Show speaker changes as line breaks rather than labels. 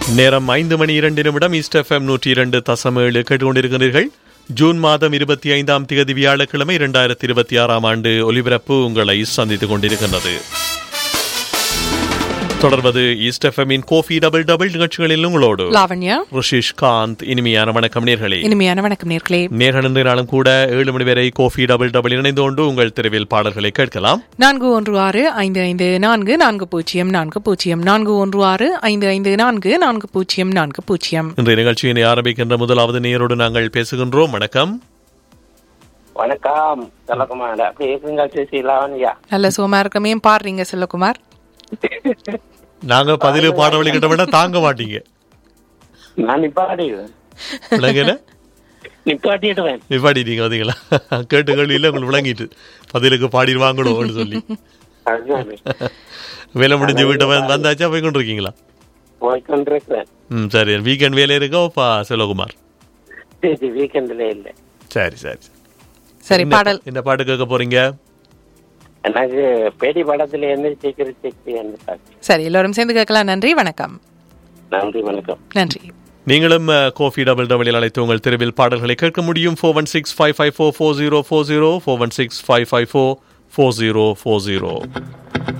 நேரம் ஐந்து மணி இரண்டு நிமிடம் ஈஸ்ட் எஃப்எம் நூற்றி இரண்டு தசம் ஏழு கேட்டுக்கொண்டிருக்கிறீர்கள் ஜூன் மாதம் இருபத்தி ஐந்தாம் தேதி வியாழக்கிழமை இரண்டாயிரத்தி இருபத்தி ஆறாம் ஆண்டு ஒலிபரப்பு உங்களை சந்தித்துக் கொண்டிருக்கின்றது தொடர்வது ஈஸ்ட் எஃப்எம்மின் கோஃபி டபுள் டபுள் நிகழ்ச்சிகளில் உங்களோடு
லாவண்யா
ரிஷிஷ் காந்த் இனிமையான வணக்கம் நேர்களே
இனிமையான வணக்கம் நேர்களே
நேர்கள் இன்றைய நாளும் கூட ஏழு மணி வரை கோஃபி டபுள் டபுள் இணைந்து கொண்டு உங்கள் தெருவில் பாடல்களை கேட்கலாம்
நான்கு ஒன்று ஆறு ஐந்து ஐந்து நான்கு நான்கு பூஜ்ஜியம் நான்கு பூஜ்ஜியம் நான்கு ஒன்று ஆறு ஐந்து ஐந்து நான்கு நான்கு பூஜ்ஜியம் நான்கு பூஜ்ஜியம்
இன்றைய நிகழ்ச்சியினை ஆரம்பிக்கின்ற முதலாவது நேரோடு நாங்கள் பேசுகின்றோம் வணக்கம்
வணக்கம் செல்லகுமார் அப்படி இருக்குங்க சிசி லாவண்யா
நல்ல சுகமா இருக்கமே பாடுறீங்க செல்லகுமார்
நாங்க பதிலு பாட வழிகிட்ட விட தாங்க மாட்டீங்க
நான் நிப்பாட்டிடுவேன்
விளங்கல
நிப்பாட்டிடுவேன்
நிப்பாட்டிட்டீங்க பாத்தீங்களா கேட்டு கேள்வியில உங்களுக்கு விளங்கிட்டு பதிலுக்கு பாடிடுவாங்களோன்னு சொல்லி
அதுதான்
வேலை முடிஞ்சு வீட்டை வந்து- வந்தாச்சா போய் கொண்டு இருக்கீங்களா
போய்கொண்டிருக்கிறேன்
ம் சரி வீக்கெண்ட் வேலை இருக்கா பா செல்வகுமார்
சரி வீக்கெண்ட்ல இல்ல
சரி சரி
சரி
என்ன-
பாடல்
என்ன பாட்டு கேட்க போறீங்க
எனக்கு பேடி படத்துல இருந்து சீக்கிரம் சக்தி பாட்டு
சரி எல்லோரும் சேர்ந்து கேட்கலாம் நன்றி வணக்கம்
நன்றி வணக்கம்
நன்றி
நீங்களும் கோஃபி டபுள் டபுளில் அழைத்து உங்கள் தெருவில் பாடல்களை கேட்க முடியும் four one six five five four four zero four zero four one six five five four four zero four zero